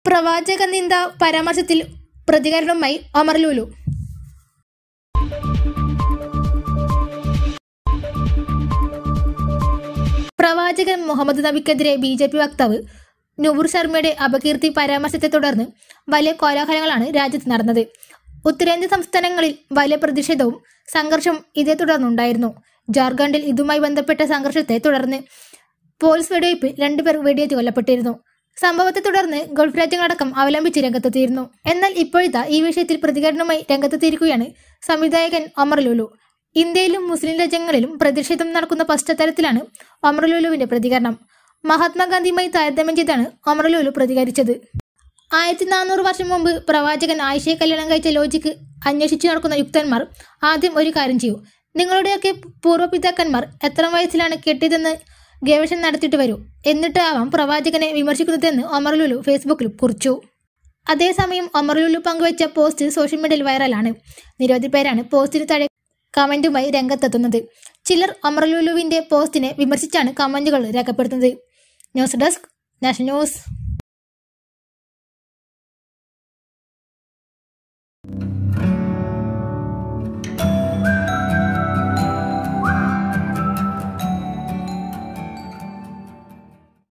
പ്രവാചക നിന്ദ പരാമർശത്തിൽ പ്രതികരണവുമായി ഒമർ ലുലു പ്രവാചകൻ മുഹമ്മദ് നബിക്കെതിരെ ബി ജെ പി വക്താവ് നൂർ ശർമ്മയുടെ അപകീർത്തി പരാമർശത്തെ തുടർന്ന് വലിയ കോലാഹലങ്ങളാണ് രാജ്യത്ത് നടന്നത് ഉത്തരേന്ത്യ സംസ്ഥാനങ്ങളിൽ വലിയ പ്രതിഷേധവും സംഘർഷവും ഇതേ തുടർന്നുണ്ടായിരുന്നു ജാർഖണ്ഡിൽ ഇതുമായി ബന്ധപ്പെട്ട സംഘർഷത്തെ തുടർന്ന് പോലീസ് വെടിവയ്പ് രണ്ടുപേർ വെടിയേറ്റ് കൊല്ലപ്പെട്ടിരുന്നു സംഭവത്തെ തുടർന്ന് ഗൾഫ് രാജ്യങ്ങളടക്കം അവലംബിച്ച് രംഗത്തെത്തിയിരുന്നു എന്നാൽ ഇപ്പോഴത്തെ ഈ വിഷയത്തിൽ പ്രതികരണവുമായി രംഗത്തെത്തിയിരിക്കുകയാണ് സംവിധായകൻ ഒമർ ലുലു ഇന്ത്യയിലും മുസ്ലിം രാജ്യങ്ങളിലും പ്രതിഷേധം നടക്കുന്ന പശ്ചാത്തലത്തിലാണ് ഒമർ ലുലുവിന്റെ പ്രതികരണം മഹാത്മാഗാന്ധിയുമായി താരതമ്യം ചെയ്താണ് ഒമർ ലുലു പ്രതികരിച്ചത് ആയിരത്തി നാനൂറ് വർഷം മുമ്പ് പ്രവാചകൻ ആയിഷയെ കല്യാണം കഴിച്ച ലോജിക്ക് അന്വേഷിച്ചു നടക്കുന്ന യുക്തന്മാർ ആദ്യം ഒരു കാര്യം ചെയ്യൂ നിങ്ങളുടെയൊക്കെ പൂർവ്വപിതാക്കന്മാർ എത്ര വയസ്സിലാണ് കെട്ടിയതെന്ന് ഗവേഷണം നടത്തിയിട്ട് വരൂ എന്നിട്ട് ആവാം പ്രവാചകനെ വിമർശിക്കുന്നതെന്ന് ഒമർ ലുലു ഫേസ്ബുക്കിൽ കുറിച്ചു അതേസമയം ഒമർ ലുലു പങ്കുവച്ച പോസ്റ്റ് സോഷ്യൽ മീഡിയയിൽ വൈറലാണ് നിരവധി പേരാണ് പോസ്റ്റിന് താഴെ കമന്റുമായി രംഗത്തെത്തുന്നത് ചിലർ ഒമർ ലുലുവിന്റെ പോസ്റ്റിനെ വിമർശിച്ചാണ് കമന്റുകൾ രേഖപ്പെടുത്തുന്നത് ന്യൂസ് ഡെസ്ക് നാഷണൽ ന്യൂസ്